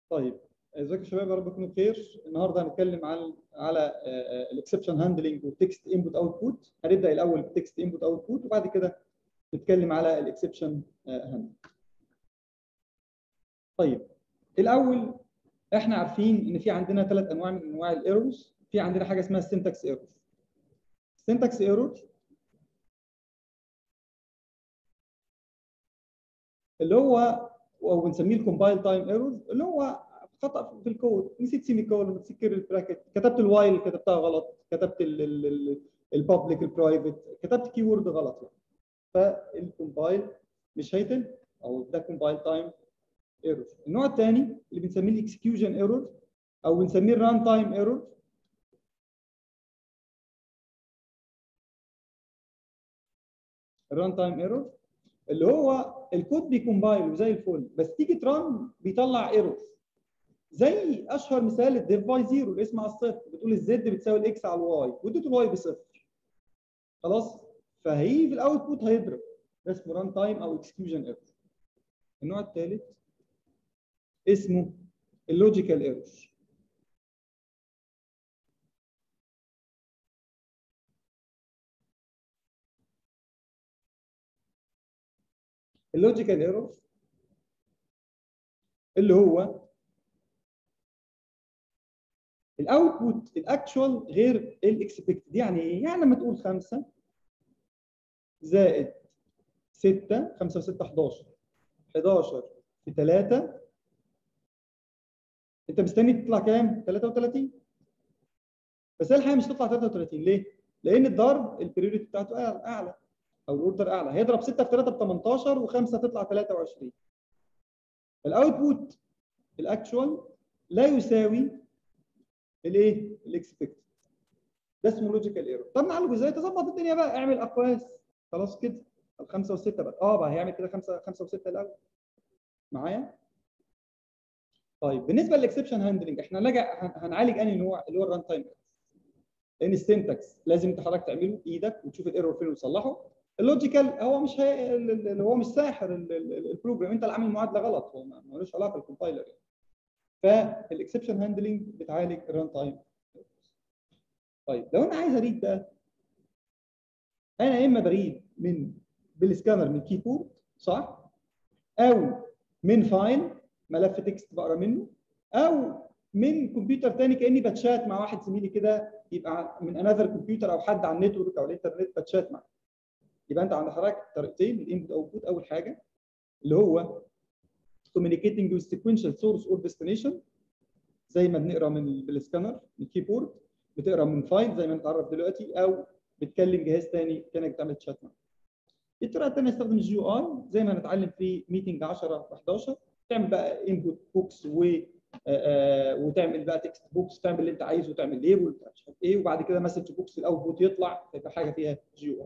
طيب ازيكم يا شباب يا رب تكونوا بخير النهارده هنتكلم عن على الاكسبشن هاندلنج والتكست انبوت اوتبوت هنبدا الاول بالتكست انبوت اوتبوت وبعد كده نتكلم على الاكسبشن هاندلنج طيب الاول احنا عارفين ان في عندنا ثلاث انواع من انواع الايرورز في عندنا حاجه اسمها السنتكس ايرور السنتكس ايرور اللي هو او بنسميه الكومبايل تايم ايرور اللي هو خطا في الكود نسيت سيمي كولون نسيت كيرل براكت كتبت الوايل كتبتها غلط كتبت البابليك البرايفت كتبت كي وورد غلط فالكومبايل مش هيتم او ده كومبايل تايم ايرور النوع الثاني اللي بنسميه الاكسكيوجن ايرور او بنسميه الران تايم ايرور الران تايم ايرور اللي هو الكود بيكومبايل وزي الفل بس تيجي تران بيطلع ايرور زي اشهر مثال الديف باي زيرو اللي اسمها الصفر بتقول الزد بتساوي الاكس على الواي واديته الواي بصفر خلاص فهي في الاوتبوت هيضرب ده اسمه ران تايم او اكسكيوجن ايرور النوع الثالث اسمه اللوجيكال ايرور اللوجيكال ايرور اللي هو الاوتبوت الاكشوال غير الاكسبكتد يعني ايه؟ يعني لما تقول 5 زائد 6 5 و6 11 11 في 3 انت مستني تطلع كام؟ 33 بس هي الحقيقه مش هتطلع 33 ليه؟ لان الضرب البريوريتي بتاعته اعلى او الاوردر اعلى هيضرب 6 في 3 ب 18 و5 تطلع 23 الاوتبوت الاكشوال لا يساوي الايه؟ الاكسبكتد ده اسمه لوجيكال ايرور طب نعالجه ازاي؟ تظبط الدنيا بقى اعمل اقواس خلاص كده الخمسه والسته بقى اه بقى هيعمل كده خمسه خمسه وسته الاول معايا؟ طيب بالنسبه للاكسبشن هاندلنج احنا هنراجع هنعالج انهي نوع اللي هو الران تايم لان السنتكس لازم انت حضرتك تعمله بايدك وتشوف الايرور فين وتصلحه اللوجيكال هو مش هي... اللي هو مش ساحر البروجرام انت اللي عامل معادله غلط هو ملوش علاقه بالكومبايلر يعني فالاكسبشن هاندلنج بتعالج الران تايم طيب لو انا عايز اريد بقى انا يا اما بريد من بالسكانر من كيبورد صح او من فايل ملف تكست بقرا منه او من كمبيوتر تاني كاني بتشات مع واحد زميلي كده يبقى من انذر كمبيوتر او حد على النتورك او الانترنت بتشات معاه يبقى انت عند حضرتك طريقتين الانبوت اوتبوت اول حاجه اللي هو communicating with sequential source or destination زي ما بنقرا من بالسكانر من الكيبورد بتقرا من فايل زي ما انت عرف دلوقتي او بتكلم جهاز ثاني كانك بتعمل تشات معاه. الطريقه الثانيه استخدم الجي اي زي ما هنتعلم في ميتنج 10 و11 تعمل بقى انبوت بوكس و آآ وتعمل بقى تكست بوكس تعمل اللي انت عايزه وتعمل ليبل مش عارف ايه وبعد كده مسج بوكس الاوتبوت يطلع يبقى حاجه فيها جي اي.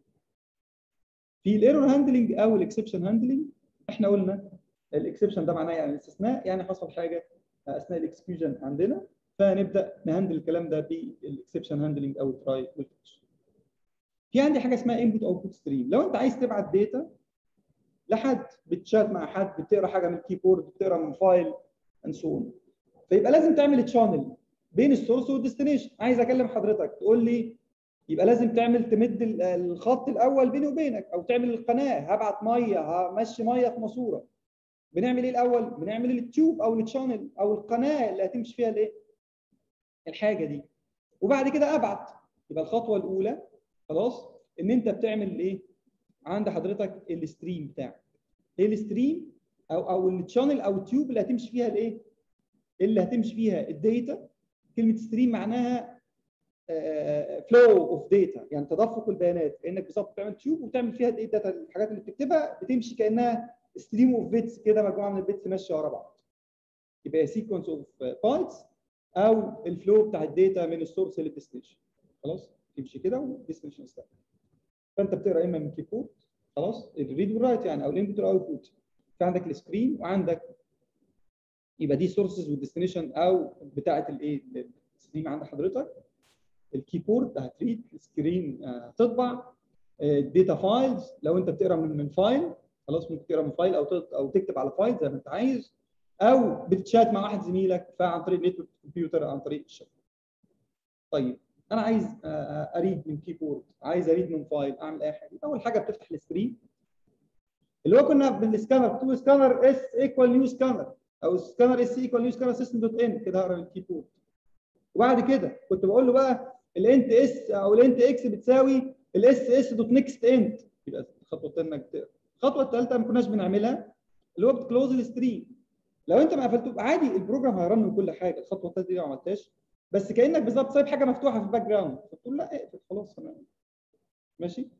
في الايرور هاندلنج او الاكسبشن هاندلنج احنا قلنا الاكسبشن ده معناه يعني الاستثناء يعني حصل حاجه اثناء الاكسكيوجن عندنا فنبدا نهندل الكلام ده بالاكسبشن هاندلنج او التراي والكاتش. في عندي حاجه اسمها انبوت اوتبوت ستريم لو انت عايز تبعت داتا لحد بتشات مع حد بتقرا حاجه من الكيبورد بتقرا من فايل اند سو فيبقى لازم تعمل تشانل بين السورس والديستنيشن عايز اكلم حضرتك تقول لي يبقى لازم تعمل تمد الخط الاول بيني وبينك او تعمل القناه هبعت ميه همشي ميه في ماسوره بنعمل ايه الاول بنعمل التيوب او التشانل او القناه اللي هتمشي فيها الايه الحاجه دي وبعد كده ابعت يبقى الخطوه الاولى خلاص ان انت بتعمل ايه عند حضرتك الستريم بتاعك ايه الستريم او او التشانل او التيوب اللي هتمشي فيها الايه اللي هتمشي فيها الداتا كلمه ستريم معناها فلو اوف داتا يعني تدفق البيانات كانك بالظبط بتعمل تيوب وتعمل فيها الداتا الحاجات اللي بتكتبها بتمشي كانها ستريم اوف بيتس كده مجموعه من البيتس ماشيه ورا بعض يبقى سيكونس اوف بايتس او الفلو بتاع الداتا من السورس للديستنيشن خلاص تمشي كده والديستنيشن ستاك فانت بتقرا اما من كيبورد خلاص الريد والرايت يعني او الانبوت والاوتبوت في عندك السكرين وعندك يبقى دي سورسز والديستنيشن او بتاعه الايه الستريم عند حضرتك الكيبورد هتريد السكرين هتطبع الداتا فايلز لو انت بتقرا من من فايل خلاص ممكن تقرا من فايل او او تكتب على فايل زي ما انت عايز او بتشات مع واحد زميلك فعن طريق نتورك كمبيوتر عن طريق الشات طيب انا عايز اريد من كيبورد عايز اريد من فايل اعمل اي حاجه اول حاجه بتفتح السكرين اللي هو كنا بالسكانر بتقول سكانر اس ايكوال نيو سكانر او سكانر اس ايكوال نيو سكانر سيستم دوت ان كده هقرا الكيبورد وبعد كده كنت بقول له بقى الانت اس او الانت اكس بتساوي الاس اس دوت نيكست انت يبقى الخطوه الثانيه انك تقرا الخطوه الثالثه ما كناش بنعملها اللي هو بتكلوز الستريم لو انت ما قفلته عادي البروجرام هيرن من كل حاجه الخطوه الثالثه دي ما عملتهاش بس كانك بالظبط سايب حاجه مفتوحه في الباك جراوند فتقول لا اقفل خلاص انا ماشي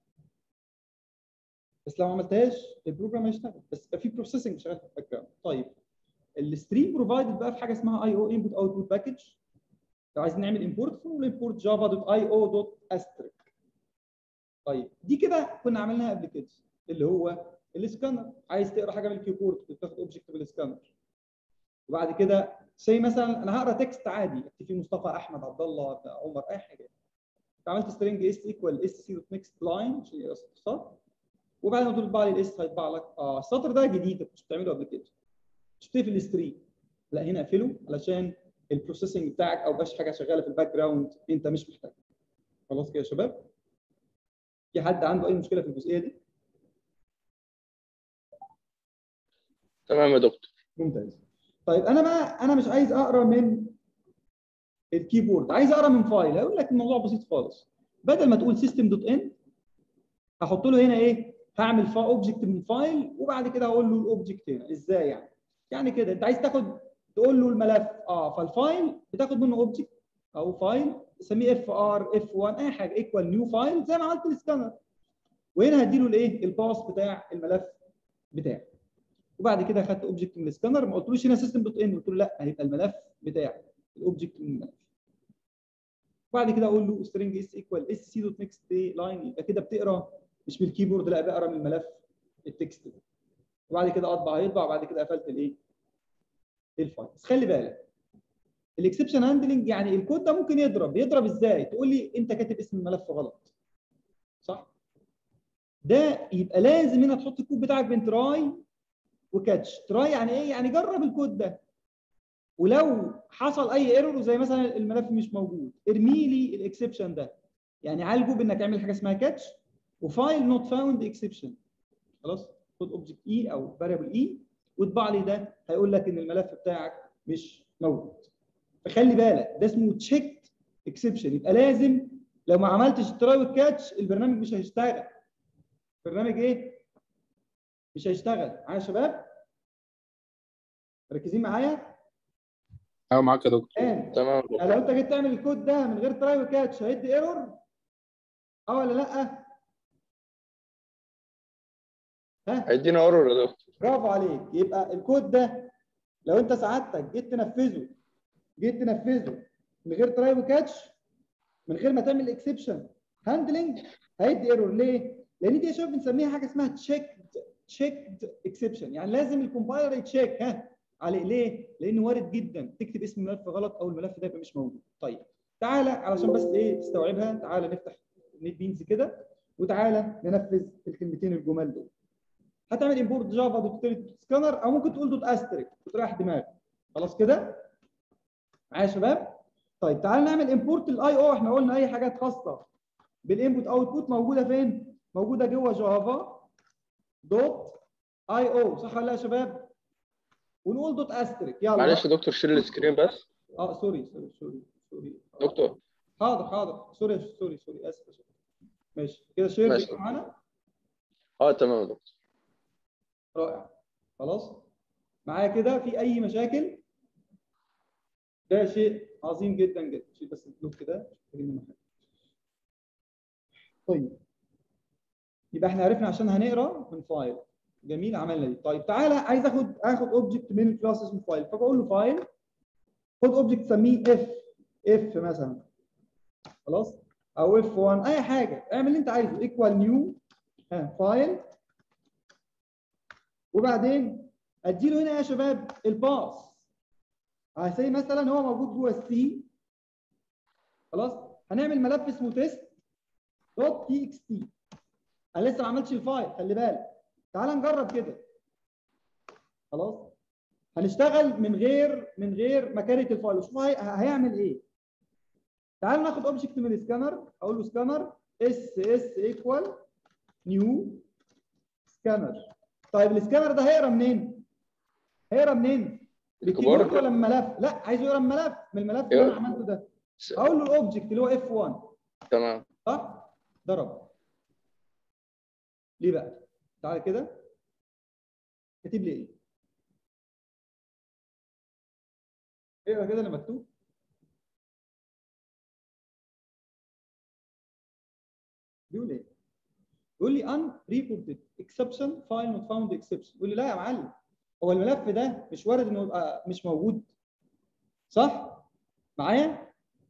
بس لو ما عملتهاش البروجرام هيشتغل بس يبقى في بروسيسنج شغال في الباك جراوند طيب الستريم بروفايدد بقى في حاجه اسمها اي او انبوت اوتبوت باكج لو عايزين نعمل امبورت فنقول امبورت جافا دوت اي او دوت استريك طيب دي كده كنا عملناها قبل كده اللي هو السكانر عايز تقرا حاجه من الكيبورد بتاخد اوبجكت بالسكانر وبعد كده زي مثلا انا هقرا تكست عادي اكتب فيه مصطفى احمد عبد الله عمر اي حاجه عملت سترينج اس ايكوال اس سي دوت نيكست لاين عشان يقرا اختصار وبعد ما تطبع لي الاس هيطبع لك اه السطر ده جديد مش بتعمله قبل كده مش بتقفل الستريم لا هنا اقفله علشان البروسيسنج بتاعك او باش حاجه شغاله في الباك جراوند انت مش محتاج خلاص كده يا شباب في حد عنده اي مشكله في الجزئيه دي تمام يا دكتور ممتاز طيب انا بقى انا مش عايز اقرا من الكيبورد عايز اقرا من فايل هقول لك الموضوع بسيط خالص بدل ما تقول سيستم دوت ان هحط له هنا ايه هعمل فا اوبجكت من فايل وبعد كده هقول له الاوبجكت هنا ازاي يعني يعني كده انت عايز تاخد تقول له الملف اه فالفايل بتاخد منه اوبجكت او فايل تسميه اف ار اف 1 اي حاجه ايكوال نيو فايل زي ما عملت السكانر وهنا هديله الايه الباس بتاع الملف بتاعي وبعد كده خدت اوبجكت من السكانر ما قلتلوش هنا سيستم دوت ان قلت له لا هيبقى الملف بتاعي الاوبجكت من الملف وبعد كده اقول له سترينج اس ايكوال اس سي دوت نيكست لاين يبقى كده بتقرا مش من الكيبورد لا بقرا من الملف التكست ده وبعد كده اطبع هيطبع وبعد كده قفلت الايه الفايل بس خلي بالك الاكسبشن هاندلنج يعني الكود ده ممكن يضرب يضرب ازاي تقول لي انت كاتب اسم الملف غلط صح ده يبقى لازم هنا تحط الكود بتاعك بين تراي وكاتش تراي يعني ايه يعني جرب الكود ده ولو حصل اي ايرور زي مثلا الملف مش موجود ارمي لي الاكسبشن ده يعني عالجه بانك تعمل حاجه اسمها كاتش وفايل نوت فاوند اكسبشن خلاص خد اوبجكت اي او فاريبل اي واطبع لي ده هيقول لك ان الملف بتاعك مش موجود فخلي بالك ده اسمه تشيك اكسبشن يبقى لازم لو ما عملتش التراي والكاتش البرنامج مش هيشتغل البرنامج ايه مش هيشتغل معايا يا شباب مركزين معايا ايوه معاك يا دكتور الان تمام يعني لو انت جيت تعمل الكود ده من غير تراي وكاتش هيدي ايرور اه ولا لا ها هيدينا اورور يا دكتور برافو عليك يبقى الكود ده لو انت سعادتك جيت تنفذه جيت تنفذه من غير تراي وكاتش من غير ما تعمل اكسبشن هاندلنج هيدي ايرور ليه؟ لان دي يا شباب بنسميها حاجه اسمها تشيكد تشيكد اكسبشن يعني لازم الكومبايلر يتشيك ها عليه ليه؟ لانه وارد جدا تكتب اسم الملف غلط او الملف ده يبقى مش موجود طيب تعالى علشان بس ايه تستوعبها تعالى نفتح نيت بينز كده وتعالى ننفذ الكلمتين الجمال دول هتعمل امبورت جافا دوت سكانر او ممكن تقول دوت استريك وتريح دماغك خلاص كده معايا يا شباب طيب تعالى نعمل امبورت الاي او احنا قلنا اي حاجات خاصه بالانبوت اوتبوت موجوده فين موجوده جوه جافا دوت اي او صح ولا لا يا شباب ونقول دوت استريك يلا معلش يا دكتور شيل السكرين بس اه سوري سوري سوري سوري دكتور حاضر حاضر سوري سوري سوري اسف يا شباب. ماشي كده شير ماشي. معانا اه تمام يا دكتور رائع خلاص معايا كده في اي مشاكل ده شيء عظيم جدا جدا شيل بس البلوك كده مش محتاجين منه حاجه طيب يبقى احنا عرفنا عشان هنقرا من فايل جميل عملنا دي طيب تعالى عايز اخد اخد اوبجكت من الكلاس اسمه فايل فبقول له فايل خد اوبجكت سميه اف اف مثلا خلاص او اف 1 اي حاجه اعمل اللي انت عايزه ايكوال نيو فايل وبعدين اديله هنا يا شباب الباس هسي مثلا هو موجود جوه السي خلاص هنعمل ملف اسمه تيست دوت تي اكس تي انا لسه ما عملتش الفايل خلي بالك تعال نجرب كده خلاص هنشتغل من غير من غير مكانه الفايل وشوف هي- هيعمل ايه تعالوا ناخد اوبجكت من السكانر اقول له سكانر اس اس ايكوال نيو سكانر طيب السكانر ده هيقرا منين؟ هيقرا منين؟ بالكيبورد الكيبورد ولا من الملف؟ لا عايز يقرا من الملف من الملف اللي انا عملته ده س- اقول له الاوبجكت اللي هو اف 1 تمام صح؟ ضرب ليه بقى؟ تعالى كده كاتب لي ايه؟ اقرا كده اللي مكتوب بيقول ايه؟ بيقول لي ان ريبورتد اكسبشن فايل نوت فاوند اكسبشن بيقول لي لا يا معلم هو الملف ده مش وارد انه يبقى مش موجود صح؟ معايا؟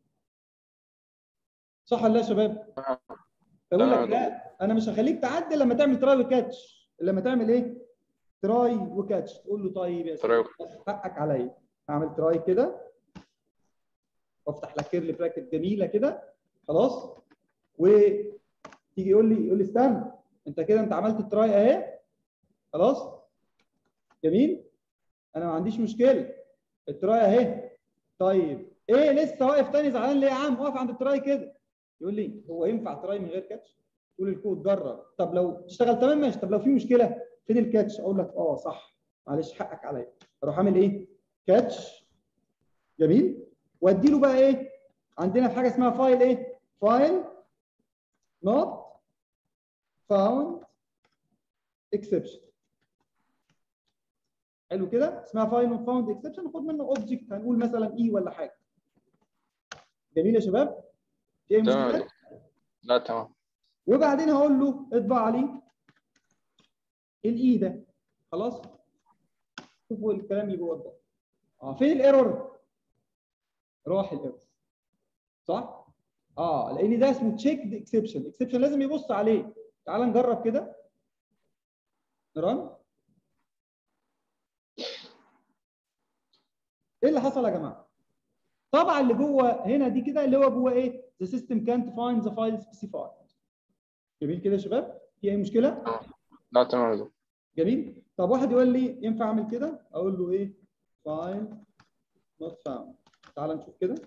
صح ولا لا يا شباب؟ فبقول لك تمام. لا انا مش هخليك تعدل لما تعمل تراي وكاتش لما تعمل ايه؟ تراي وكاتش تقول له طيب يا تراي سيدي حقك عليا اعمل تراي كده وافتح لك كيرلي براكت جميله كده خلاص وتيجي يقول لي يقول لي استنى انت كده انت عملت تراي اهي خلاص جميل انا ما عنديش مشكله التراي اهي طيب ايه لسه واقف تاني زعلان ليه يا عم واقف عند التراي كده يقول لي هو ينفع تراي من غير كاتش تقول الكود جرب طب لو اشتغل تمام ماشي طب لو في مشكله فين الكاتش اقول لك اه صح معلش حقك عليا اروح اعمل ايه كاتش جميل وادي له بقى ايه عندنا في حاجه اسمها فايل ايه فايل not found exception حلو كده اسمها فايل not found exception ناخد منه اوبجكت هنقول مثلا اي ولا حاجه جميل يا شباب في اي تمام مشكله يا دكتور. لا تمام وبعدين هقول له اطبع لي الاي ده خلاص شوفوا الكلام اللي جوه ده اه فين الايرور راح الايرور صح اه لان ده اسمه تشيك اكسبشن اكسبشن لازم يبص عليه تعال نجرب كده نرن ايه اللي حصل يا جماعه طبعا اللي جوه هنا دي كده اللي هو جوه ايه the system can't find the file specified جميل كده يا شباب في اي مشكله لا تمام يا دكتور. جميل طب واحد يقول لي ينفع اعمل كده اقول له ايه فايل نوت فاوند تعال نشوف كده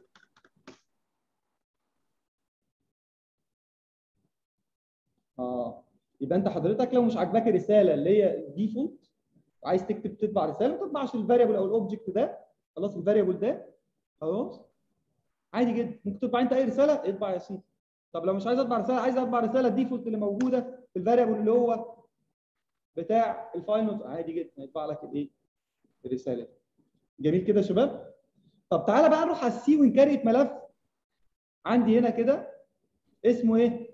اه يبقى انت حضرتك لو مش عاجباك الرساله اللي هي الديفولت وعايز تكتب تطبع رساله ما تطبعش الفاريبل او الاوبجكت ده خلاص الفاريبل ده خلاص عادي جدا ممكن تطبع انت اي رساله اطبع يا سيدي طب لو مش عايز اطبع رساله عايز اطبع رساله الديفولت اللي موجوده في الفاريبل اللي هو بتاع الفايل نوت عادي جدا يطبع لك الايه الرساله دي. جميل كده يا شباب طب تعالى بقى نروح على السي ونكريت ملف عندي هنا كده اسمه ايه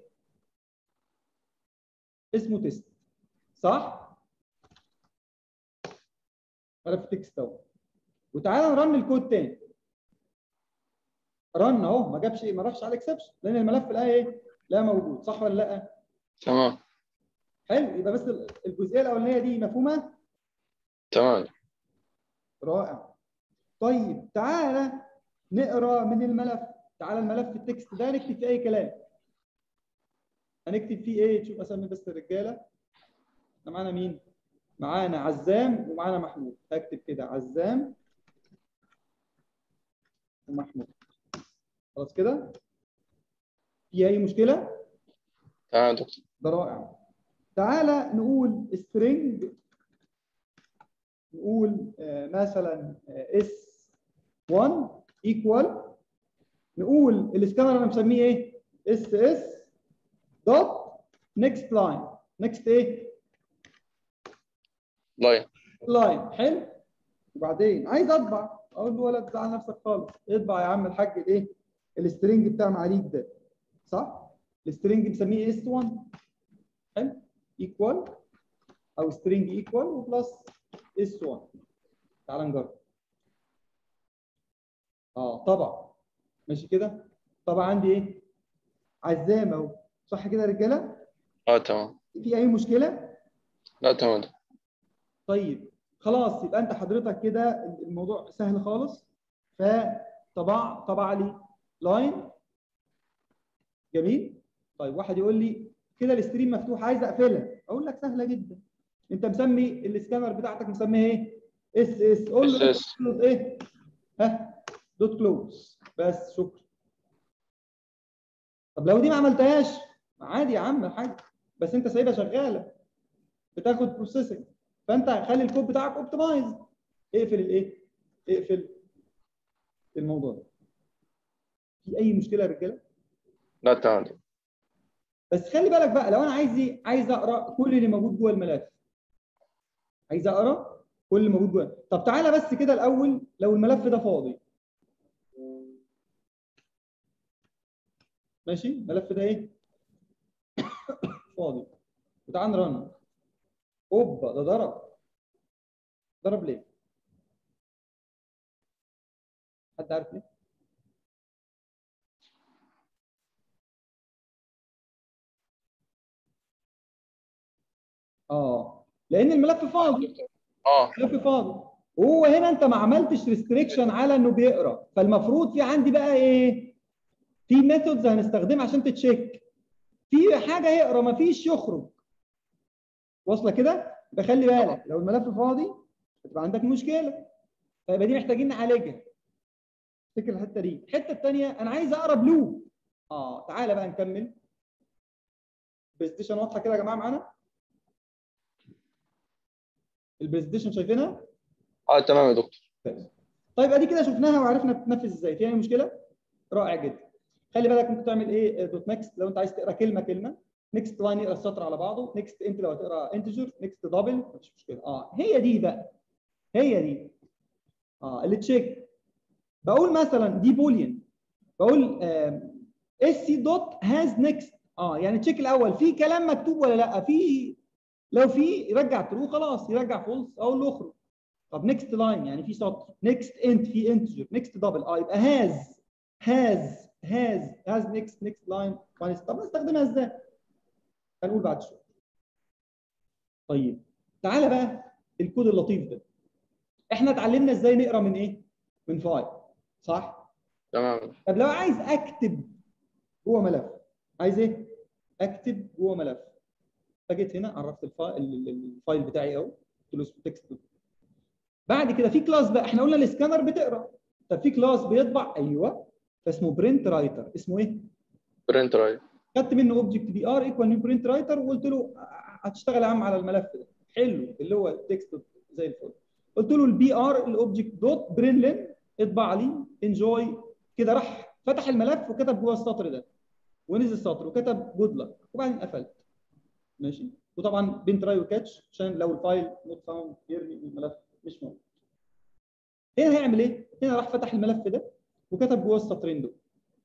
اسمه تيست صح ملف تكست اهو وتعالى نرن الكود تاني رن اهو ما جابش ايه ما راحش على الاكسبشن لان الملف لقاه ايه لا موجود صح ولا لا تمام حلو يبقى بس الجزئيه الاولانيه دي مفهومه تمام رائع طيب تعالى نقرا من الملف تعالى الملف التكست ده نكتب فيه اي كلام هنكتب فيه ايه شوف اسمي بس الرجاله احنا معانا مين معانا عزام ومعانا محمود هكتب كده عزام ومحمود خلاص كده في اي مشكله تمام يا دكتور ده رائع تعالى نقول string نقول آه، مثلا اس 1 ايكوال نقول السكانر انا مسميه ايه اس اس دوت نيكست لاين نيكست ايه لاين لاين حلو وبعدين عايز اطبع اقول له ولا تزعل نفسك خالص اطبع يا عم الحاج الايه السترنج بتاع معاليك ده صح السترنج مسميه اس 1 حلو ايكوال او سترنج ايكوال وبلس اس 1 تعال نجرب اه طبعا ماشي كده طبعا عندي ايه عزام اهو صح كده يا رجاله اه تمام في اي مشكله لا تمام يا دكتور. طيب خلاص يبقى انت حضرتك كده الموضوع سهل خالص فطبع طبع لي لاين جميل طيب واحد يقول لي كده الستريم مفتوح عايز اقفلها اقول لك سهله جدا انت مسمي السكانر بتاعتك مسميها ايه اس اس قول له اس اس دوت ايه ها دوت كلوز بس شكرا طب لو دي ما عملتهاش عادي يا عم الحاج بس انت سايبها شغاله بتاخد بروسيسنج فانت خلي الكود بتاعك اوبتمايز اقفل الايه اقفل الموضوع ده في اي مشكله يا رجاله لا تمام بس خلي بالك بقى لو انا عايز ايه عايز اقرا كل اللي موجود جوه الملف عايز اقرا كل اللي موجود جوه طب تعالى بس كده الاول لو الملف ده فاضي ماشي الملف ده ايه فاضي وتعال نرن اوبا ده ضرب ضرب ليه حد عارف ليه اه لان الملف فاضي اه الملف فاضي وهو هنا انت ما عملتش ريستريكشن على انه بيقرا فالمفروض في عندي بقى ايه في ميثودز هنستخدمها عشان تتشيك في حاجه يقرا ما فيش يخرج واصله كده يبقى خلي بالك لو الملف فاضي هتبقى عندك مشكله فيبقى دي محتاجين نعالجها افتكر الحته دي الحته الثانيه انا عايز اقرا بلو اه تعالى بقى نكمل برزنتيشن واضحه كده يا جماعه معانا البرزنتيشن شايفينها اه تمام يا دكتور طيب ادي كده شفناها وعرفنا بتتنفذ ازاي في اي مشكله رائع جدا خلي بالك ممكن تعمل ايه دوت نكست لو انت عايز تقرا كلمه كلمه نكست لاين يقرا السطر على بعضه نكست انت لو هتقرا انتجر نكست دبل مفيش مشكله اه هي دي بقى هي دي اه اللي تشيك بقول مثلا دي بوليان بقول اس سي دوت هاز نكست اه يعني تشيك الاول في كلام مكتوب ولا لا في لو في يرجع ترو خلاص يرجع فولس اقول له اخرج طب نكست لاين يعني في سطر نكست انت في انتجر نكست دبل اه يبقى هاز هاز هاز هاز نكست نكست لاين طب نستخدمها ازاي؟ هنقول بعد شويه. طيب تعالى بقى الكود اللطيف ده. احنا اتعلمنا ازاي نقرا من ايه؟ من فايل صح؟ تمام طب لو عايز اكتب جوه ملف عايز ايه؟ اكتب جوه ملف فجيت هنا عرفت الفايل الفايل بتاعي اهو قلت له اسمه تكست بعد كده في كلاس بقى احنا قلنا السكانر بتقرا طب في كلاس بيطبع ايوه فاسمه برنت رايتر اسمه ايه؟ برنت رايت خدت منه اوبجكت بي ار ايكوال نيو برنت رايتر وقلت له هتشتغل يا عم على الملف ده حلو اللي هو التكست زي الفل قلت له البي ار الاوبجكت دوت برينلين اطبع لي انجوي كده راح فتح الملف وكتب جوه السطر ده ونزل السطر وكتب جود لك وبعدين قفلت ماشي وطبعا بين تراي وكاتش عشان لو الفايل نوت فاوند يرمي الملف مش موجود هنا هيعمل ايه؟ هنا راح فتح الملف ده وكتب جوه السطرين دول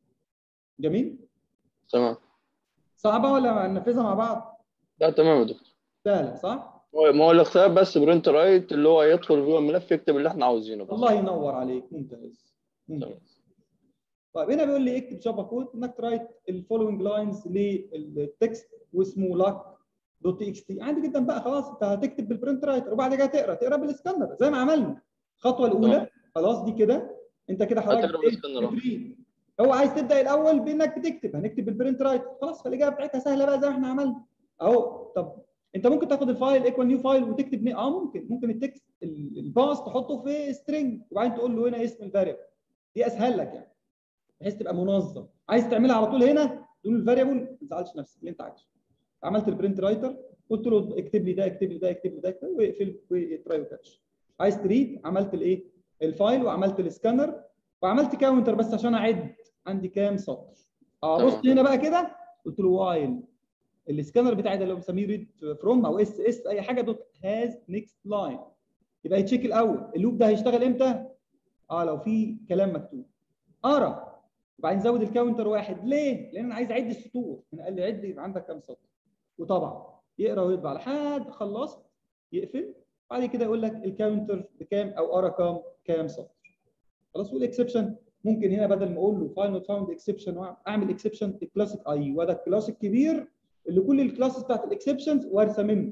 جميل؟ تمام صعبه ولا ننفذها مع بعض؟ لا تمام يا دكتور سهله صح؟ هو- ما هو الاختيار بس برنت رايت اللي هو يدخل جوه الملف يكتب اللي احنا عاوزينه بس الله ينور عليك ممتاز ممتاز طيب هنا بيقول لي اكتب جافا كود انك ترايت الفولوينج لاينز للتكست واسمه لاك دوت تي اكس تي عادي جدا بقى خلاص انت هتكتب بالبرنت رايتر وبعد كده تقرا تقرا بالسكانر زي ما عملنا الخطوه الاولى خلاص دي كده انت كده حضرتك هتقرا إيه؟ بالسكانر أهو. بتريد. هو عايز تبدا الاول بانك بتكتب هنكتب بالبرنت رايتر خلاص فالاجابه بتاعتها سهله بقى زي ما احنا عملنا اهو طب انت ممكن تاخد الفايل ايكوال نيو فايل وتكتب ني- اه ممكن ممكن التكست ال- الباص تحطه في سترينج وبعدين تقول له هنا اسم الفاريبل دي اسهل لك يعني بحيث تبقى منظم عايز تعملها على طول هنا تقول الفاريبل ما تزعلش نفسك اللي انت عايزه عملت البرنت رايتر قلت له اكتب لي ده اكتب لي ده اكتب لي ده اكتب لي واقفل وتراي وكاتش عايز تريد عملت الايه الفايل وعملت السكانر وعملت كاونتر بس عشان اعد عندي كام سطر اه بص تمام. هنا بقى كده قلت له وايل السكانر بتاعي ده اللي هو بنسميه ريد فروم او اس اس اي حاجه دوت هاز نيكست لاين يبقى يتشيك الاول اللوب ده هيشتغل امتى؟ اه لو في كلام مكتوب اقرا وبعدين زود الكاونتر واحد ليه؟ لان انا عايز اعد السطور انا قال لي عد يبقى عندك كام سطر وطبعا يقرا ويطبع لحد خلصت يقفل بعد كده يقول لك الكاونتر بكام او قرا كام كام سطر خلاص والاكسبشن ممكن هنا بدل ما اقول له فايل نوت فاوند اكسبشن اعمل اكسبشن الكلاسيك ايوه ده الكلاس الكبير اللي كل الكلاسز بتاعت الاكسبشنز وارثه منه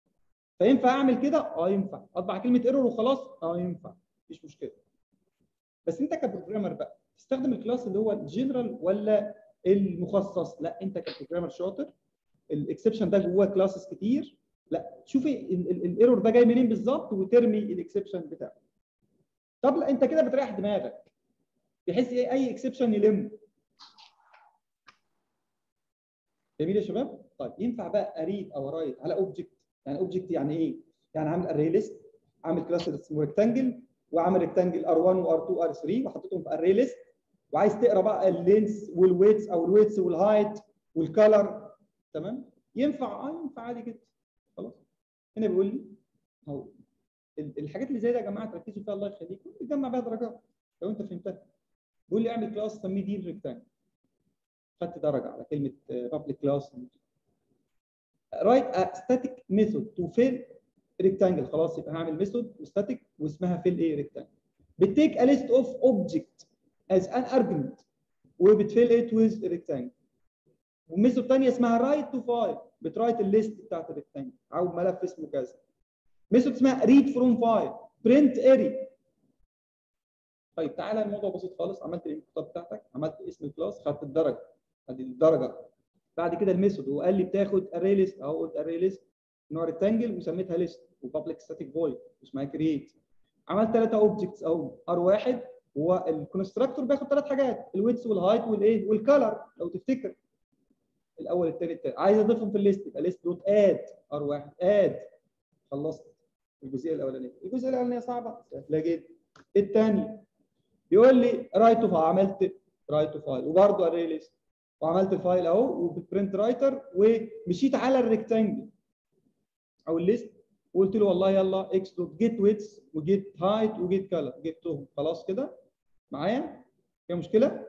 فينفع اعمل كده؟ اه ينفع اطبع كلمه ايرور وخلاص؟ اه ينفع مفيش مشكله بس انت كبروجرامر بقى تستخدم الكلاس اللي هو الجنرال ولا المخصص؟ لا انت كبروجرامر شاطر الاكسبشن ده جواه كلاسز كتير لا شوفي الايرور ده جاي منين بالظبط وترمي الاكسبشن بتاعه طب لا انت كده بتريح دماغك بحيث ايه اي اكسبشن يلم جميل يا شباب طيب ينفع بقى اريد او رايت على اوبجكت يعني اوبجكت يعني ايه يعني عامل اري ليست عامل كلاس اسمه ريكتانجل وعامل ريكتانجل ار1 وار2 ار3 وحطيتهم في اري ليست وعايز تقرا بقى اللينس والويتس او الويتس والهايت والكالر تمام ينفع اه ينفع عادي جدا خلاص هنا بيقول لي اهو الحاجات اللي زي ده يا جماعه تركزوا فيها الله يخليكم تجمع بيها درجات لو انت فهمتها بيقول لي اعمل كلاس سميه دي ريكتانجل خدت درجه على كلمه بابليك كلاس رايت ستاتيك ميثود تو فيل ريكتانجل خلاص يبقى هعمل ميثود وستاتيك واسمها فيل ايه ريكتانجل بتيك ا ليست اوف اوبجكت از ان ارجمنت وبتفيل ات ويز ريكتانجل وميثود ثانيه اسمها رايت تو فايل بترايت الليست بتاعت الريكتانجل او ملف اسمه كذا ميثود اسمها ريد فروم فايل برنت اري طيب تعالى الموضوع بسيط خالص عملت الانبوتات بتاعتك عملت اسم الكلاس خدت الدرجه ادي الدرجه بعد كده الميثود وقال لي بتاخد اري ليست اهو قلت اري ليست نوع ريكتانجل وسميتها ليست وبابليك ستاتيك فويد اسمها كرييت عملت ثلاثه اوبجكتس اهو ار واحد هو الكونستراكتور بياخد ثلاث حاجات الويتس والهايت والايه والكلر لو تفتكر الاول الثاني الثالث عايز اضيفهم في الليست يبقى ليست دوت اد ار واحد اد خلصت الجزئيه الاولانيه الجزئيه الاولانيه صعبه سهله جدا الثاني بيقول لي رايت اوف عملت رايت تو فايل وبرده اري ليست وعملت الفايل اهو وبالبرنت رايتر ومشيت على الريكتانجل او الليست وقلت له والله يلا اكس دوت جيت ويتس وجيت هايت وجيت كلر جبتهم خلاص كده معايا فيها مشكله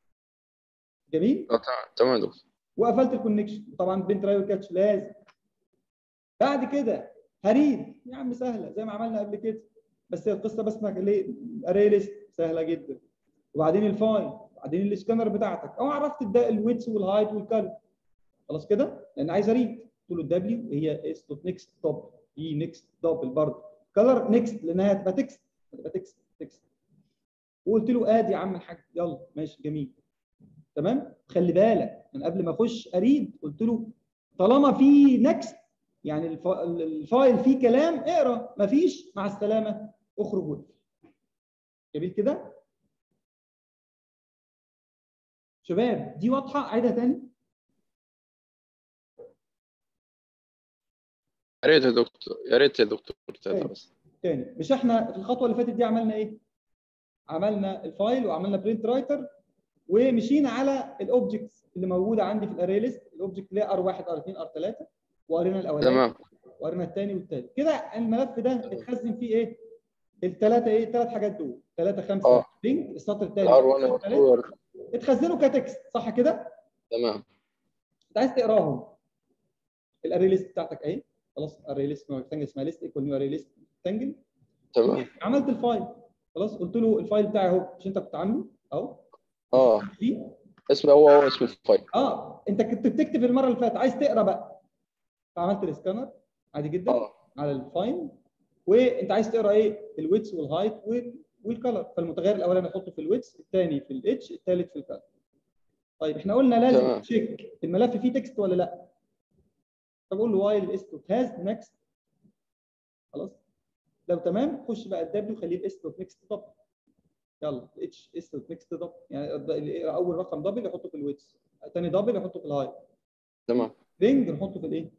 جميل اه تمام تمام يا دكتور وقفلت الكونكشن طبعا بنت راي كاتش لازم بعد كده هريد يا عم سهله زي ما عملنا قبل كده بس القصه بس ليه اري ليست سهله جدا وبعدين الفايل وبعدين الاسكانر بتاعتك او عرفت الويتس والهايت والكلر خلاص كده لان عايز اريد قلت له الدبليو هي اس دوت نيكست توب اي نيكست دبل برضه كلر نيكست لانها هتبقى تكست هتبقى تكست تكست وقلت له ادي يا عم الحاج يلا ماشي جميل تمام خلي بالك من قبل ما اخش اريد قلت له طالما في نكست يعني الف... الفايل فيه كلام اقرا مفيش مع السلامه اخرج وقف جميل كده شباب دي واضحه عيدها تاني يا ريت يا دكتور يا ريت يا دكتور تلاتة بس تاني مش احنا في الخطوه اللي فاتت دي عملنا ايه عملنا الفايل وعملنا برنت رايتر ومشينا على الاوبجكتس اللي موجوده عندي في الاري ليست الاوبجكت اللي هي ار 1 ار 2 ار 3 وقرينا الاولاني تمام وقرينا الثاني والثالث كده الملف ده اتخزن فيه ايه الثلاثه ايه الثلاث حاجات دول 3 5 اه. لينك السطر الثاني ار 1 ار 2 ار اتخزنوا كتكست صح كده تمام انت عايز تقراهم الاري ليست بتاعتك اهي خلاص اري ليست نوع ريكتانجل اسمها ليست ايكوال نيو اري ليست ريكتانجل تمام عملت الفايل خلاص قلت له الفايل بتاعي اهو مش انت كنت عامله اهو اه فيه اسم هو هو اسم الفايل اه انت كنت بتكتب المره اللي فاتت عايز تقرا بقى فعملت السكانر عادي جدا اه على الفاين وانت عايز تقرا ايه الويتس والهايت والكلر فالمتغير الاولاني احطه في الويتس الثاني في الاتش الثالث في الكلر طيب احنا قلنا لازم تمام. تشيك الملف فيه تكست ولا لا فبقول له وايل اس دوت هاز نكست خلاص لو تمام خش بقى الدبليو خليه الاس دوت نكست طب يلا اتش اس دوت نكست دبل يعني اللي يقرا اول رقم دبل يحطه في الويتس ثاني دبل يحطه في الهايت تمام رينج نحطه في الايه؟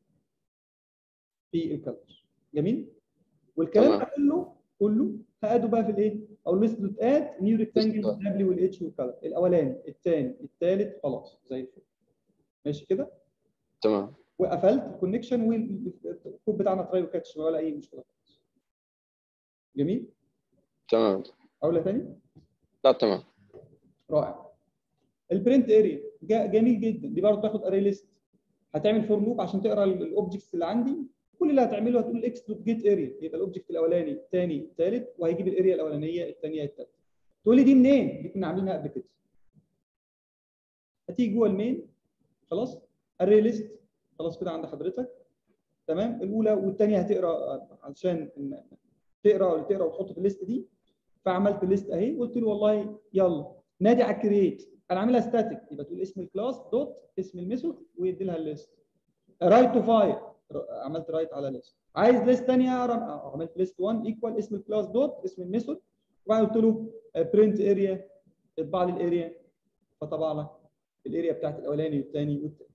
في الكلر جميل؟ والكلام ده تمام. كله كله هقاده بقى في الايه؟ او ليست دوت اد نيو ريكتانجل List. دبليو والاتش والكلر الاولاني الثاني الثالث خلاص زي الفل ماشي كده؟ تمام وقفلت الكونكشن والكود بتاعنا تراي كاتش ولا اي مشكله خالص. جميل؟ تمام اقولها تاني؟ لا تمام رائع البرنت اريا جميل جدا دي برضه تاخد اري ليست هتعمل فور لوب عشان تقرا الاوبجكتس اللي عندي كل اللي هتعمله هتقول اكس دوت جيت اريا يبقى الاوبجكت الاولاني الثاني الثالث وهيجيب الاريا الاولانيه الثانيه الثالثه تقول لي دي منين؟ دي كنا عاملينها قبل كده هتيجي جوه المين خلاص اري ليست خلاص كده عند حضرتك تمام الاولى والثانيه هتقرا علشان إن- تقرا ولا تقرا وتحط في الليست دي فعملت الليست اهي قلت له والله يلا نادي على الكرييت انا عاملها ستاتيك يبقى تقول اسم الكلاس دوت اسم الميثود ويدي لها الليست رايت تو فايل عملت رايت على ليست عايز ليست ثانيه عملت ليست 1 ايكوال اسم الكلاس دوت اسم الميثود وبعدين قلت له برنت اريا اطبع لي الاريا فطبع لك الاريا بتاعت الاولاني والثاني والثالث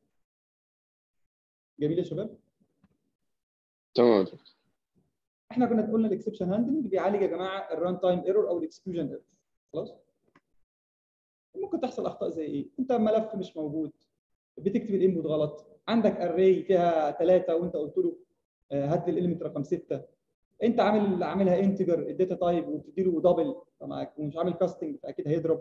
جميل يا شباب تمام يا دكتور احنا كنا قلنا الاكسبشن هاندلنج بيعالج يا جماعه الران تايم ايرور او الاكسكيوجن ايرور خلاص ممكن تحصل اخطاء زي ايه انت ملف مش موجود بتكتب الانبوت غلط عندك اري فيها ثلاثه وانت قلت له آه، هات لي الاليمنت رقم سته انت عامل عاملها انتجر الداتا تايب وبتدي له دبل ومش عامل كاستنج فاكيد هيضرب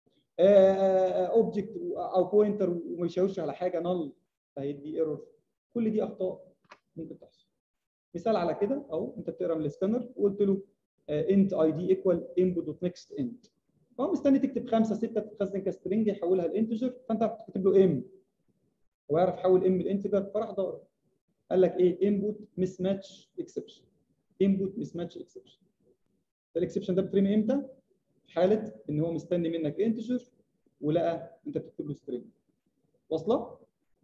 اوبجكت او بوينتر وما يشاورش على حاجه نل فهيدي ايرور كل دي اخطاء ممكن تحصل مثال على كده اهو انت بتقرا من السكانر وقلت له انت اي دي ايكوال انبوت دوت نيكست انت فهو مستني تكتب خمسه سته تتخزن كسترنج يحولها لانتجر فانت بتكتب له ام هو يعرف يحول ام لانتجر فراح ضارب قال لك ايه انبوت مس ماتش اكسبشن انبوت مس ماتش اكسبشن الاكسبشن ده بترمي امتى؟ في حاله ان هو مستني منك انتجر ولقى انت بتكتب له سترينج واصله؟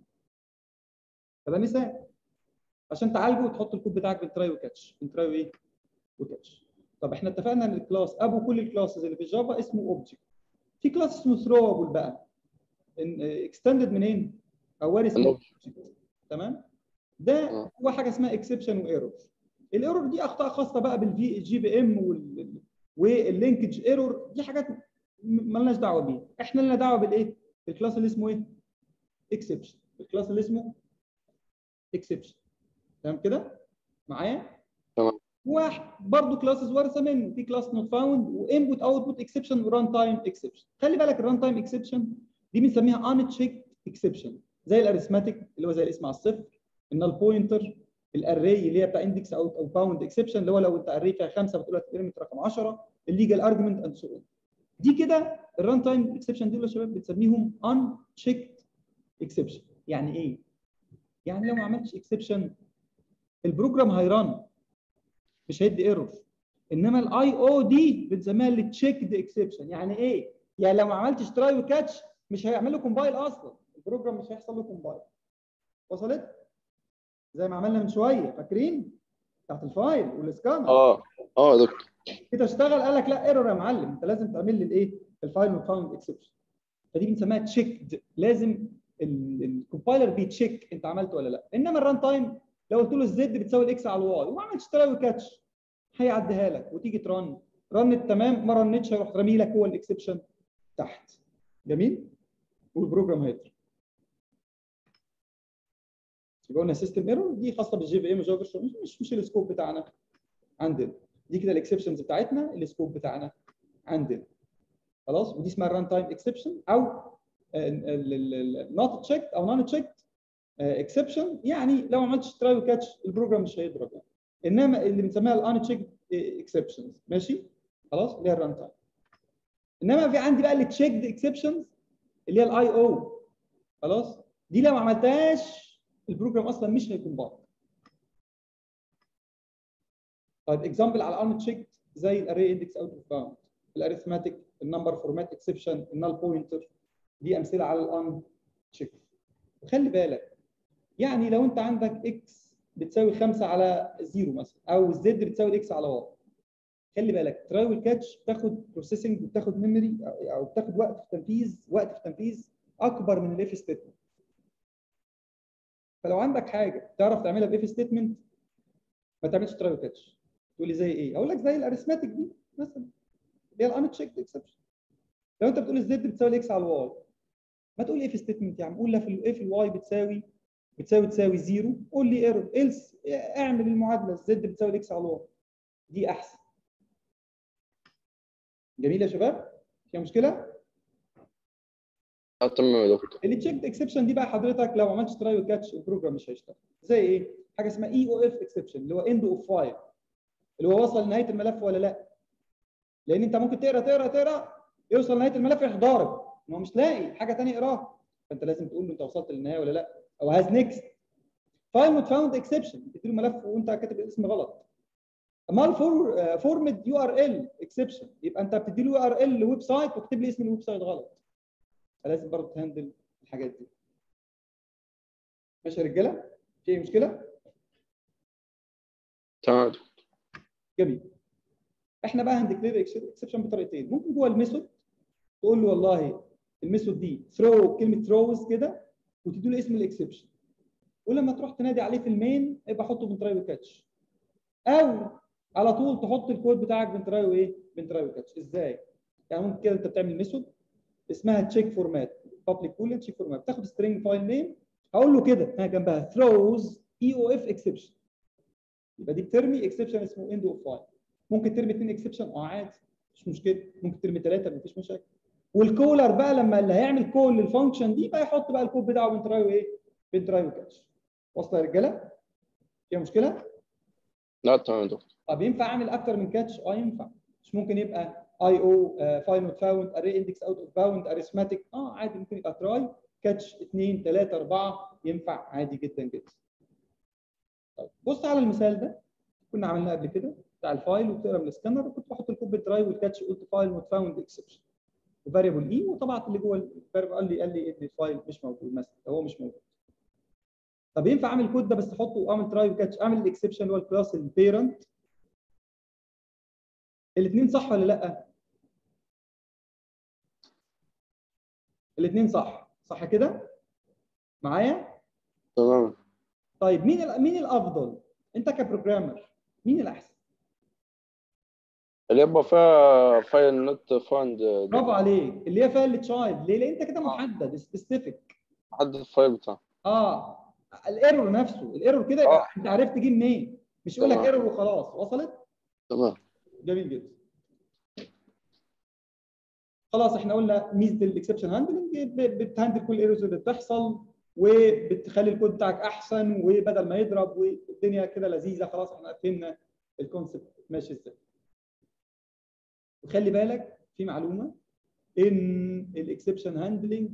فده مثال عشان تعالجه وتحط الكود بتاعك بالتراي وكاتش بالتراي وايه؟ وكاتش طب احنا اتفقنا ان الكلاس ابو كل الكلاسز اللي في الجافا اسمه اوبجكت في كلاس اسمه ثروبل بقى اكستندد منين؟ او وارث من الأوبجكت. الأوبجكت. تمام؟ ده آه. هو حاجه اسمها اكسبشن وايرور الايرور دي اخطاء خاصه بقى بالفي جي بي ام واللينكج ايرور دي حاجات م- مالناش دعوه بيها احنا لنا دعوه بالايه؟ بالكلاس اللي اسمه ايه؟ اكسبشن الكلاس اللي اسمه اكسبشن تمام كده؟ معايا؟ تمام. واحد برضه كلاسز وارثه منه في كلاس نوت فاوند وانبوت اوتبوت اكسبشن وران تايم اكسبشن خلي بالك الران تايم اكسبشن دي بنسميها ان تشيك اكسبشن زي الاريثماتيك اللي هو زي الاسم على الصفر النال بوينتر الاري اللي هي بتاع اندكس او او باوند اكسبشن اللي هو لو انت اري فيها خمسه بتقول لك الاليمنت رقم 10 الليجال ارجيومنت اند سو اون دي كده الران تايم اكسبشن دول يا شباب بتسميهم ان تشيكد اكسبشن يعني ايه؟ يعني لو ما عملتش اكسبشن البروجرام هيران مش هيدي ايرور انما الاي او دي بنسميها اللي تشيكد اكسبشن يعني ايه؟ يعني لو ما عملتش تراي وكاتش مش هيعمل له كومبايل اصلا البروجرام مش هيحصل له كومبايل وصلت؟ زي ما عملنا من شويه فاكرين؟ بتاعت الفايل والسكانر اه اه يا دكتور كده اشتغل قال لك لا ايرور يا معلم انت لازم تعمل لي الايه؟ الفايل نوت فاوند اكسبشن فدي بنسميها تشيكد لازم الكومبايلر بيتشيك انت عملت ولا لا انما الران تايم لو قلت له الزد بتساوي الاكس على الواي وما عملتش تراوي كاتش هيعديها لك وتيجي ترن رنت تمام ما رنتش هيروح رامي لك هو الاكسبشن تحت جميل والبروجرام هيطلع يبقى قلنا سيستم ايرور دي خاصه بالجي في ام وجافا مش مش مش السكوب بتاعنا عندنا دي كده الاكسبشنز بتاعتنا السكوب بتاعنا عندنا خلاص ودي اسمها الران تايم اكسبشن او نوت تشيكد او نون تشيكد اكسبشن يعني لو ما عملتش تراي وكاتش البروجرام مش هيضرب يعني انما اللي بنسميها الان تشيكد اكسبشنز ماشي خلاص اللي هي الران تايم انما في عندي بقى اللي تشيكد اكسبشنز اللي هي الاي او خلاص دي لو ما عملتهاش البروجرام اصلا مش هيكون باط طيب اكزامبل على الان تشيكد زي الاري اندكس اوت اوف باوند الاريثماتيك النمبر فورمات اكسبشن النال بوينتر دي امثله على الان تشيك وخلي بالك يعني لو انت عندك اكس بتساوي 5 على 0 مثلا او زد بتساوي اكس على واي خلي بالك تراي والكاتش بتاخد بروسيسنج وبتاخد ميموري او بتاخد وقت في تنفيذ وقت في تنفيذ اكبر من الاف ستيتمنت فلو عندك حاجه تعرف تعملها باف ستيتمنت ما تعملش تراي وكاتش تقول لي زي ايه؟ اقول لك زي الاريثماتيك دي مثلا اللي هي الان تشيكد اكسبشن لو انت بتقول الزد بتساوي الاكس على الواي ما تقول اف ستيتمنت يا عم قول لها في الاف الواي بتساوي بتساوي تساوي زيرو قول لي ايرور إلس اعمل المعادله الزد بتساوي الاكس على الواي دي احسن جميل يا شباب فيها مشكله اه تمام يا دكتور اللي تشيكد اكسبشن دي بقى حضرتك لو ما عملتش تراي وكاتش البروجرام مش هيشتغل زي ايه حاجه اسمها اي او اف اكسبشن اللي هو اند اوف فايل اللي هو وصل لنهايه الملف ولا لا لان انت ممكن تقرا تقرا تقرا يوصل لنهايه الملف يروح ضارب ما هو مش لاقي حاجه ثانيه يقراها فانت لازم تقول له انت وصلت للنهايه ولا لا او هاز نيكست فايل نوت فاوند اكسبشن تدي له ملف وانت كاتب الاسم غلط امال فور فورمد يو ار ال اكسبشن يبقى انت بتدي له يو ار ال لويب سايت وكتب لي اسم الويب سايت غلط فلازم برضه تهندل الحاجات دي ماشي يا رجاله في أي مشكله تمام جميل احنا بقى هنديكلير اكسبشن بطريقتين ممكن جوه الميثود تقول له والله الميثود دي ثرو كلمه ثروز كده وتدي له اسم الاكسبشن ولما تروح تنادي عليه في المين يبقى حطه بين تراي وكاتش او على طول تحط الكود بتاعك بين تراي وايه بين تراي وكاتش ازاي يعني ممكن كده انت بتعمل ميثود اسمها تشيك فورمات بابليك بول تشيك فورمات بتاخد سترينج فايل نيم هقول له كده ها جنبها throws اي او اف اكسبشن يبقى دي بترمي اكسبشن اسمه اند اوف فايل ممكن ترمي اثنين اكسبشن اه عادي مش مشكله ممكن ترمي ثلاثه مفيش مشاكل والكولر بقى لما اللي هيعمل كول للفانكشن دي بقى يحط بقى الكود بتاعه بين تراي وايه بين تراي وكاتش واصله يا رجاله فيها مشكله لا تمام يا دكتور طب ينفع اعمل اكتر من كاتش اه ينفع مش ممكن يبقى اي او فايل نوت فاوند اري اندكس اوت اوف باوند اريثماتيك اه عادي ممكن يبقى تراي كاتش 2 3 4 ينفع عادي جدا جدا طيب بص على المثال ده كنا عملناه قبل كده بتاع الفايل وبتقرا من السكانر كنت بحط الكود بالدرايف والكاتش قلت فايل نوت فاوند اكسبشن وفاريبل اي وطبعت اللي جوه الفاريبل قال لي قال لي ان الفايل مش موجود مثلا هو مش موجود طب ينفع اعمل الكود ده بس احطه واعمل تراي وكاتش اعمل الاكسبشن اللي هو الكلاس البيرنت الاثنين صح ولا لا؟ الاثنين صح صح كده؟ معايا؟ تمام طيب مين ال- مين الافضل؟ انت كبروجرامر مين الاحسن؟ اللي يبقى فيها فايل نوت فاند برافو عليك اللي هي فايل تشايلد ليه؟ لان انت كده محدد سبيسيفيك حد الفايل بتاعه اه الايرور نفسه الايرور كده آه. انت عرفت تجيب منين مش يقول لك تمام. ايرور وخلاص وصلت؟ تمام جميل جدا خلاص احنا قلنا ميزه الاكسبشن هاندلنج بتهندل كل الايرورز اللي بتحصل وبتخلي الكود بتاعك احسن وبدل ما يضرب والدنيا كده لذيذه خلاص احنا فهمنا الكونسبت ماشي ازاي وخلي بالك في معلومه ان الاكسبشن هاندلنج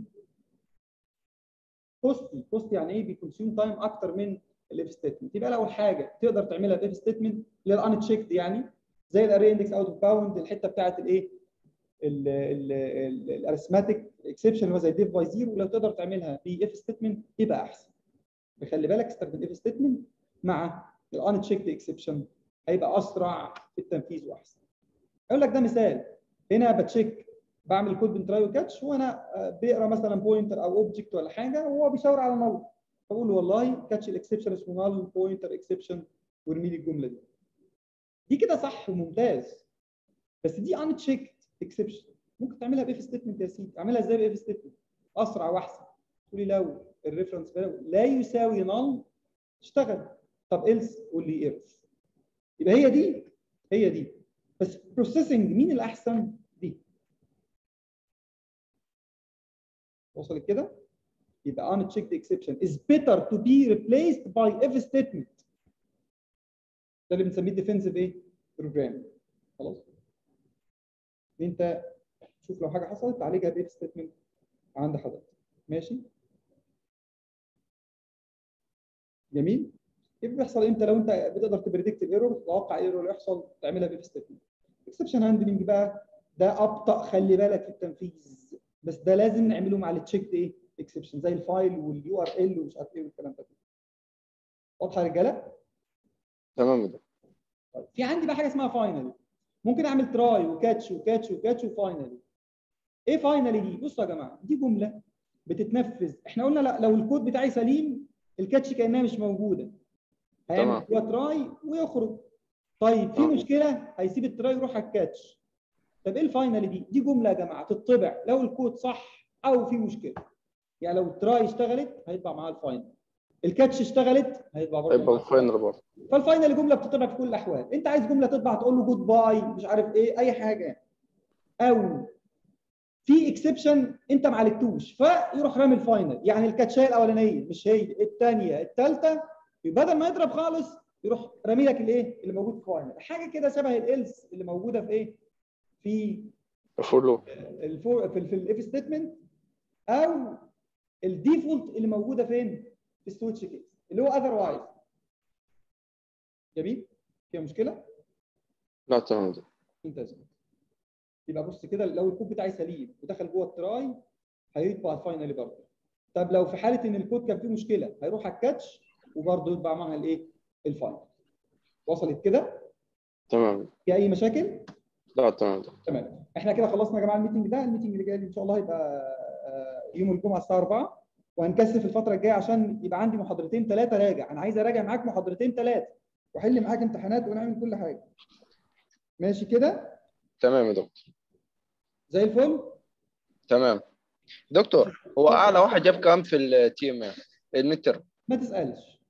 كوستي كوستي يعني ايه بيكونسيوم تايم اكتر من الاف ستيتمنت يبقى اول حاجه تقدر تعملها باف ستيتمنت اللي هي الان تشيكد يعني زي الاري اندكس اوت اوف باوند الحته بتاعت الايه الارثماتيك اكسبشن اللي هو زي ديف باي زيرو لو تقدر تعملها باف ستيتمنت يبقى احسن خلي بالك استخدم اف ستيتمنت مع الان تشيكد اكسبشن هيبقى اسرع في التنفيذ واحسن اقول لك ده مثال هنا بتشيك بعمل كود بين تراي وكاتش وانا آه، بيقرا مثلا بوينتر او اوبجكت ولا حاجه وهو بيشاور على نل فبقول له والله كاتش الاكسبشن اسمه نل بوينتر اكسبشن وارمي لي الجمله دي دي كده صح وممتاز بس دي ان تشيكد اكسبشن ممكن تعملها باف ستيتمنت يا سيدي اعملها ازاي باف ستيتمنت اسرع واحسن تقول لي لو الريفرنس لا يساوي نل اشتغل طب إلس قول لي ايرز يبقى هي دي هي دي بس بروسيسنج مين الاحسن دي وصلت كده يبقى unchecked exception is better to be replaced by if statement ده اللي بنسميه defensive ايه بروجرام خلاص انت شوف لو حاجه حصلت تعالجها باف ستيتمنت عند حضرتك ماشي جميل كيف بيحصل امتى لو انت بتقدر تبريدكت الايرور تتوقع ايه الايرور اللي يحصل تعملها باف ستيتمنت اكسبشن هاندلنج بقى ده ابطا خلي بالك في التنفيذ بس ده لازم نعمله مع التشيك ايه اكسبشن زي الفايل واليو ار ال ومش عارف ايه والكلام ده واضحه يا رجاله تمام يا دكتور طيب في عندي بقى حاجه اسمها فاينل ممكن اعمل تراي وكاتش وكاتش وكاتش وفاينلي ايه فاينلي دي بصوا يا جماعه دي جمله بتتنفذ احنا قلنا لا لو الكود بتاعي سليم الكاتش كانها مش موجوده هيعمل تمام. جوه تراي ويخرج طيب في تمام. مشكله هيسيب التراي يروح على الكاتش طب ايه الفاينل دي دي جمله يا جماعه تطبع لو الكود صح او في مشكله يعني لو التراي اشتغلت هيطبع معاها الفاينل الكاتش اشتغلت هيطبع برضه هيبقى معاها فاينل برضه فالفاينل جمله بتطبع في كل الاحوال انت عايز جمله تطبع تقول له جود باي مش عارف ايه اي حاجه او في اكسبشن انت ما عالجتوش فيروح رامي الفاينل يعني الكاتشايه الاولانيه مش هي الثانيه الثالثه بدل ما يضرب خالص يروح رامي لك الايه اللي موجود في الفاينل حاجه كده شبه الالس اللي موجوده في ايه في فور لو الفور في, في الاف ستيتمنت او الديفولت اللي موجوده فين في السويتش كيس اللي هو اذروايز جميل فيها مشكله لا تمام يا دكتور ممتاز يبقى بص كده لو الكود بتاعي سليم ودخل جوه التراي هيطبع الفاينل برضه طب لو في حاله ان الكود كان فيه مشكله هيروح على الكاتش وبرضه يطبع معها الايه الفايل وصلت كده تمام في اي مشاكل لا تمام تمام احنا كده خلصنا يا جماعه الميتنج ده الميتنج اللي جاي ان شاء الله هيبقى آه، يوم الجمعه الساعه 4 وهنكثف الفتره الجايه عشان يبقى عندي محاضرتين ثلاثه راجع انا عايز اراجع معاك محاضرتين ثلاثه واحل معاك امتحانات ونعمل كل حاجه ماشي كده تمام يا دكتور زي الفل تمام دكتور هو اعلى واحد جاب كام في التي ام المتر ما تسالش